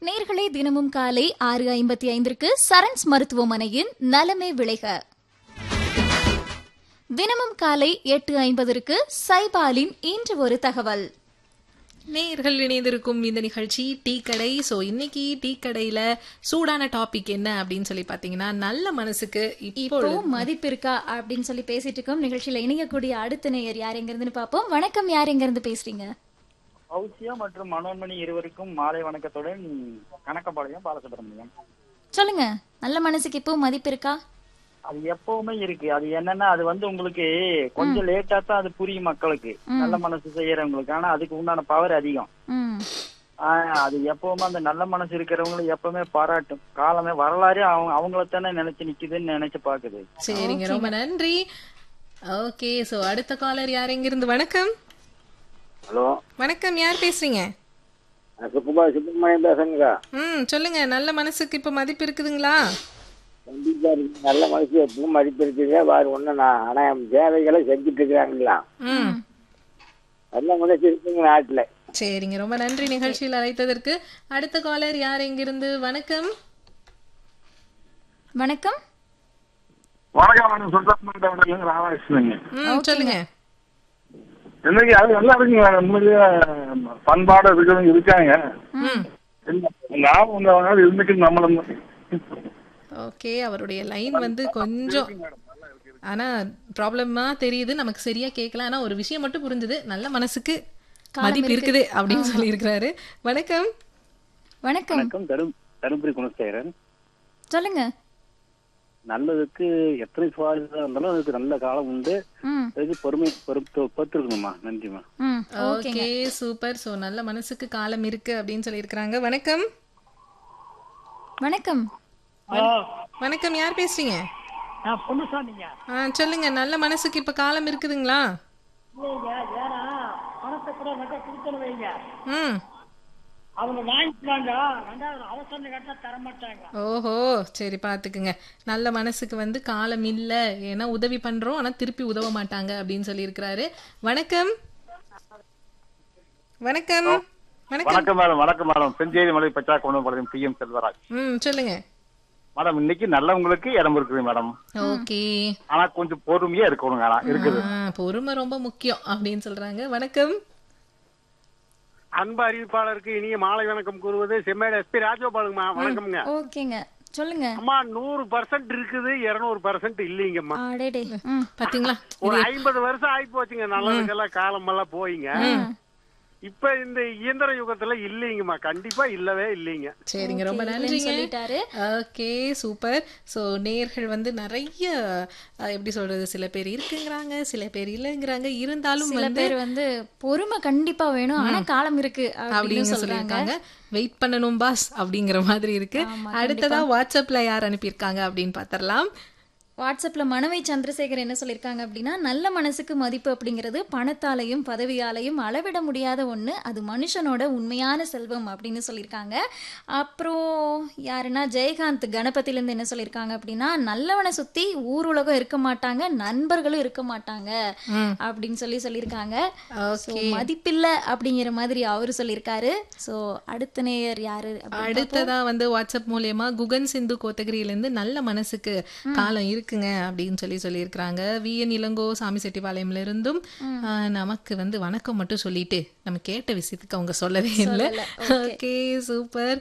நேர்களே தினமும் காலை ஆறு ஐம்பத்தி ஐந்திற்கு சரண்ஸ் மருத்துவமனையின் நலமே விளைக தினமும் காலை எட்டு ஐம்பதற்கு சைபாலின் இன்று ஒரு தகவல் நேர்கள் இணைந்திருக்கும் இந்த நிகழ்ச்சி டீ கடை ஸோ இன்னைக்கு டீ கடையில சூடான டாபிக் என்ன அப்படின்னு சொல்லி பாத்தீங்கன்னா நல்ல மனசுக்கு இப்போ இப்போ மதிப்பு இருக்கா அப்படின்னு சொல்லி பேசிட்டு இருக்கோம் நிகழ்ச்சியில இணையக்கூடிய அடுத்த நேயர் யார் எங்க இருந்துன்னு பாப்போம் வணக்கம் யார் எங்க இருந்து பேசுறீங்க பௌசியா மற்றும் மனோன்மணி இருவருக்கும் மாலை வணக்கத்துடன் கணக்கப்பாளையம் பாலசுப்ரமணியம் சொல்லுங்க நல்ல மனசுக்கு இப்போ மதிப்பு இருக்கா அது எப்பவுமே இருக்கு அது என்னன்னா அது வந்து உங்களுக்கு கொஞ்சம் லேட்டா தான் அது புரியும் மக்களுக்கு நல்ல மனசு செய்யறவங்களுக்கு ஆனா அதுக்கு உண்டான பவர் அதிகம் ம் ஆஹ் அது எப்பவுமே அந்த நல்ல மனசு இருக்கிறவங்களை எப்பவுமே பாராட்டும் காலமே வரலாறு அவங்க அவங்கள தானே நினைச்சு நிக்குதுன்னு நினைச்சு பாக்குது சரிங்க ரொம்ப நன்றி ஓகே ஸோ அடுத்த காலர் யார் எங்க இருந்து வணக்கம் ஹலோ வணக்கம் யார் பேசுறீங்க நான் சுப்புமார் சுப்பிரமணியம் பேசுறேங்க ம் சொல்லுங்க நல்ல மனசுக்கு இப்போ மதிப்பு இருக்குதுங்களா கண்டிப்பா இருக்கு நல்ல மனசு எப்பவும் மதிப்பு இருக்குங்க வேறு ஒன்றும் நான் ஆனால் சேவைகளை செஞ்சுட்டு இருக்கிறாங்களா ம் நல்ல மனசு இருக்குங்க நாட்டில் சரிங்க ரொம்ப நன்றி நிகழ்ச்சியில் அழைத்ததற்கு அடுத்த காலர் யார் எங்கிருந்து வணக்கம் வணக்கம் வணக்கம் மேடம் சுத்தமாக ராமகிருஷ்ணங்க ம் சொல்லுங்க இன்னைக்கு அது நல்லா இருக்குங்க மேடம் உண்மையிலேயே பண்பாடு இருக்கிறவங்க இருக்காங்க ம் ஞாபகம் வந்தவங்க இருந்துக்கு நம்மளும் ஓகே அவருடைய லைன் வந்து கொஞ்சம் ஆனா ப்ராப்ளமா தெரியுது நமக்கு சரியா கேட்கல ஆனா ஒரு விஷயம் மட்டும் புரிஞ்சுது நல்ல மனசுக்கு மதிப்பு இருக்குது அப்படின்னு சொல்லியிருக்கிறாரு வணக்கம் வணக்கம் வணக்கம் தரும் தருமபுரி குணசேகரன் சொல்லுங்க நல்லதுக்கு எத்தனை சுவாரஸ்யம் இருந்தாலும் அதுக்கு நல்ல காலம் உண்டு ம் அதுக்கு பொறுமை பொறுத்து பொறுத்திருக்கணுமா நன்றிமா ம் ஓகே சூப்பர் சோ நல்ல மனசுக்கு காலம் இருக்கு அப்படின்னு சொல்லியிருக்கிறாங்க வணக்கம் வணக்கம் வணக்கம் யார் பேசுறீங்க நான் பொண்ணுசாமிங்க ஆ சொல்லுங்க நல்ல மனசுக்கு இப்ப காலம் இருக்குதுங்களா ஏன்னா பணத்தை கூட நட்ட கொடுத்துன்னு வைங்க ம் அவங்க வாங்கிக்கிறாங்க ரெண்டாவது அவசரம் கேட்டா தர மாட்டாங்க ஓஹோ சரி பாத்துக்குங்க நல்ல மனசுக்கு வந்து காலம் இல்ல ஏன்னா உதவி பண்றோம் ஆனா திருப்பி உதவ மாட்டாங்க அப்படின்னு சொல்லியிருக்கிறாரு வணக்கம் வணக்கம் வணக்கம் வணக்கம் மேடம் வணக்கம் மேடம் செஞ்சேரி மலை பச்சா கொண்டு பி எம் செல்வராஜ் ம் சொல்லுங்க மேடம் இன்னைக்கு நல்லவங்களுக்கு இடம் இருக்குது மேடம் ஓகே ஆனா கொஞ்சம் பொறுமையா இருக்கணுங்க ஆனா இருக்குது ஆ, பொறுமை ரொம்ப முக்கியம் அப்படின்னு சொல்றாங்க வணக்கம் அன்பு அறிவிப்பாளருக்கு இனிய மாலை வணக்கம் கூறுவது செம்மேடு எஸ்பி ராஜகோபாலுங்கம்மா வணக்கம்ங்க ஓகேங்க சொல்லுங்க அம்மா நூறு பர்சன்ட் இருக்குது இருநூறு பர்சன்ட் இல்லைங்கம்மா அடேடே ம் பாத்தீங்களா ஒரு ஐம்பது வருஷம் ஆகி போச்சுங்க நல்லதுக்கெல்லாம் காலமெல்லாம் போயிங்க இப்ப இந்த இயந்திர யுகத்துல இல்லைங்கம்மா கண்டிப்பா இல்லவே இல்லைங்க சரிங்க ரொம்ப இல்லைன்னு நன்றிங்க சொல்லிட்டாரு ஓகே சூப்பர் ஸோ நேர்கள் வந்து நிறைய அஹ், எப்படி சொல்றது சில பேர் இருக்குங்கிறாங்க சில பேர் இல்லைங்கிறாங்க இருந்தாலும் சில வந்து பேர் வந்து பொறுமை கண்டிப்பா வேணும் ஆனா காலம் இருக்கு அப்படின்னு அப்படின்னு சொல்றாங்க சொல்லியிருக்காங்க வெயிட் பண்ணணும் பாஸ் அப்படிங்கிற மாதிரி இருக்கு அடுத்ததா வாட்ஸ்அப்ல யார் அனுப்பியிருக்காங்க அப்படின்னு பார்த்தரலாம் வாட்ஸ்அப்ல மனவை சந்திரசேகர் என்ன சொல்லியிருக்காங்க அப்படின்னா நல்ல மனசுக்கு மதிப்பு அப்படிங்கிறது பணத்தாலையும் பதவியாலையும் அளவிட முடியாத ஒண்ணு அது மனுஷனோட உண்மையான செல்வம் அப்படின்னு சொல்லியிருக்காங்க அப்புறம் யாருன்னா ஜெயகாந்த் கணபதியிலேருந்து என்ன சொல்லியிருக்காங்க அப்படின்னா நல்லவனை சுத்தி ஊர் உலகம் இருக்க மாட்டாங்க நண்பர்களும் இருக்க மாட்டாங்க அப்படின்னு சொல்லி சொல்லியிருக்காங்க So, மதிப்பில்ல அப்படிங்கிற மாதிரி அவரு சொல்லியிருக்காரு ஸோ அடுத்த நேயர் யாரு அப்படின்னு அடுத்ததா வந்து வாட்ஸ்அப் மூலியமா குகன் சிந்து கோத்தகிரியிலேருந்து நல்ல மனசுக்கு காலம் இருக்குங்க அப்படின்னு சொல்லி சொல்லியிருக்கிறாங்க விஎன் இளங்கோ சாமி செட்டிபாளையம்ல இருந்தும் ஆஹ், நமக்கு வந்து வணக்கம் மட்டும் சொல்லிட்டு நம்ம கேட்ட விஷயத்துக்கு அவங்க சொல்லவே இல்லை ஓகே சூப்பர்